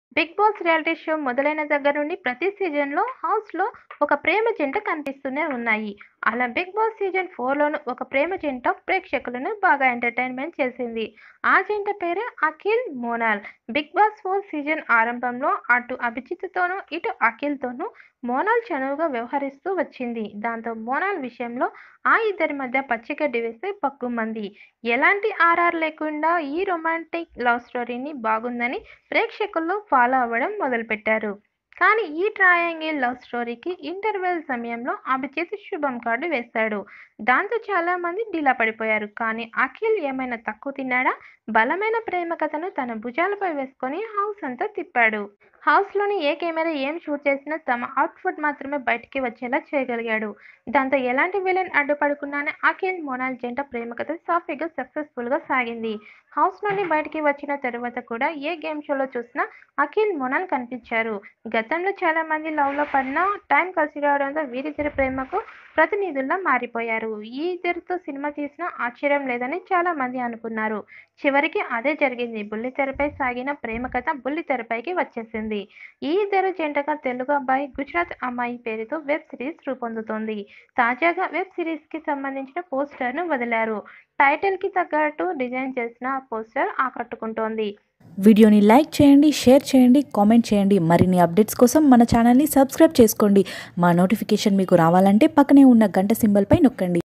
big boss reality show మొదలైన దగ్గర నుండి ప్రతి సీజన్లో హౌస్లో ఒక ప్రేమ జంట కనిపిస్తూనే ఉన్నాయి అలా బిగ్ బాస్ సీజన్ ఫోర్లోను ఒక ప్రేమ జంట ప్రేక్షకులను బాగా ఎంటర్టైన్మెంట్ చేసింది ఆ జంట పేరే Akhil Monal Bigg Boss four season ఆరంభంలో అటు అభిజిత్తోనూ ఇటు అఖిల్తోనూ మోనాల్ చనువుగా వ్యవహరిస్తూ వచ్చింది దాంతో మోనాల్ విషయంలో ఆ ఇద్దరి మధ్య పచ్చిగడ్డి వేస్తే పక్కుమంది ఎలాంటి ఆర్ఆర్ లేకుండా ఈ రొమాంటిక్ లవ్ స్టోరీని బాగుందని ప్రేక్షకుల్లో ఫాలో అవ్వడం మొదలుపెట్టారు కానీ ఈ ట్రయాంగిల్ లవ్ స్టోరీకి ఇంటర్వెల్ సమయంలో అభిజిత్ శుభం కార్డు వేశాడు దాంతో చాలా మంది డీలా పడిపోయారు కానీ అఖిల్ ఏమైనా తక్కువ తిన్నాడా బలమైన ప్రేమ కథను తన భుజాలపై వేసుకొని హౌస్ అంతా తిప్పాడు హౌస్లోని ఏ కెమెరా ఏం షూట్ చేసినా తమ అవుట్ఫుట్ మాత్రమే బయటికి వచ్చేలా చేయగలిగాడు దాంతో ఎలాంటి విలన్ అడ్డుపడకుండానే అఖిల్ మోనాల్ జంట ప్రేమ కథ సాఫీగా సక్సెస్ఫుల్గా సాగింది హౌస్ నుండి బయటికి వచ్చిన తర్వాత కూడా ఏ గేమ్ షోలో చూసినా అఖిల్ మోనాల్ కనిపించారు గతంలో చాలా మంది లవ్లో పడినా టైం కలిసి రావడంతో వీరిద్దరి ప్రేమకు ప్రతినిధుల్లా మారిపోయారు ఈ ఇద్దరితో సినిమా తీసినా ఆశ్చర్యం లేదని చాలా మంది అనుకున్నారు చివరికి అదే జరిగింది బుల్లితెరపై సాగిన ప్రేమ కథ బుల్లితెరపైకి వచ్చేసింది ఈ ఇద్దరు జంటగా తెలుగు అబ్బాయి గుజరాత్ అమ్మాయి పేరుతో వెబ్ సిరీస్ రూపొందుతోంది తాజాగా వెబ్ సిరీస్కి సంబంధించిన పోస్టర్ను వదిలారు టైటిల్కి తగ్గట్టు డిజైన్ చేసిన ఆ పోస్టర్ ఆకట్టుకుంటోంది వీడియోని లైక్ చేయండి షేర్ చేయండి కామెంట్ చేయండి మరిన్ని అప్డేట్స్ కోసం మన ఛానల్ని సబ్స్క్రైబ్ చేసుకోండి మా నోటిఫికేషన్ మీకు రావాలంటే పక్కనే ఉన్న గంట సింబల్పై నొక్కండి